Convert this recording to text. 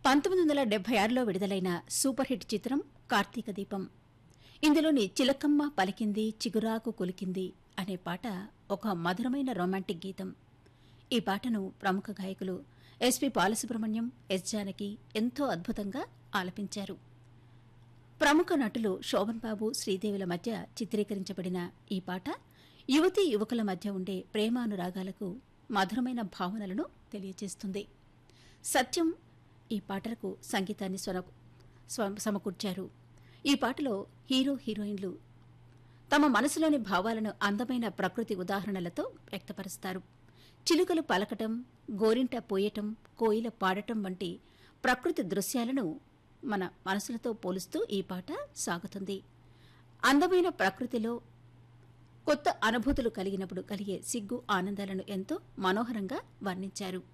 పంతొమ్మిది వందల డెబ్బై ఆరులో విడుదలైన సూపర్ హిట్ చిత్రం కార్తీక దీపం ఇందులోని చిలకమ్మ పలికింది చిగురాకు కొలికింది అనే పాట ఒక మధురమైన రొమాంటిక్ గీతం ఈ పాటను ప్రముఖ గాయకులు ఎస్పి బాలసుబ్రహ్మణ్యం ఎస్ జానకి ఎంతో అద్భుతంగా ఆలపించారు ప్రముఖ నటులు శోభన్ బాబు శ్రీదేవుల మధ్య చిత్రీకరించబడిన ఈ పాట యువతీ యువకుల మధ్య ఉండే ప్రేమానురాగాలకు మధురమైన భావనలను తెలియజేస్తుంది సత్యం ఈ పాటలకు సంగీతాన్ని స్వర స్వ- సమకూర్చారు ఈ పాటలో హీరో హీరోయిన్లు తమ మనసులోని భావాలను అందమైన ప్రకృతి ఉదాహరణలతో వ్యక్తపరుస్తారు చిలుకలు పలకటం గోరింట పోయటం కోయిల పాడటం వంటి ప్రకృతి దృశ్యాలను మన మనసులతో పోలుస్తూ ఈ పాట సాగుతుంది అందమైన ప్రకృతిలో కొత్త అనుభూతులు కలిగినప్పుడు కలిగే సిగ్గు ఆనందాలను ఎంతో మనోహరంగా వర్ణించారు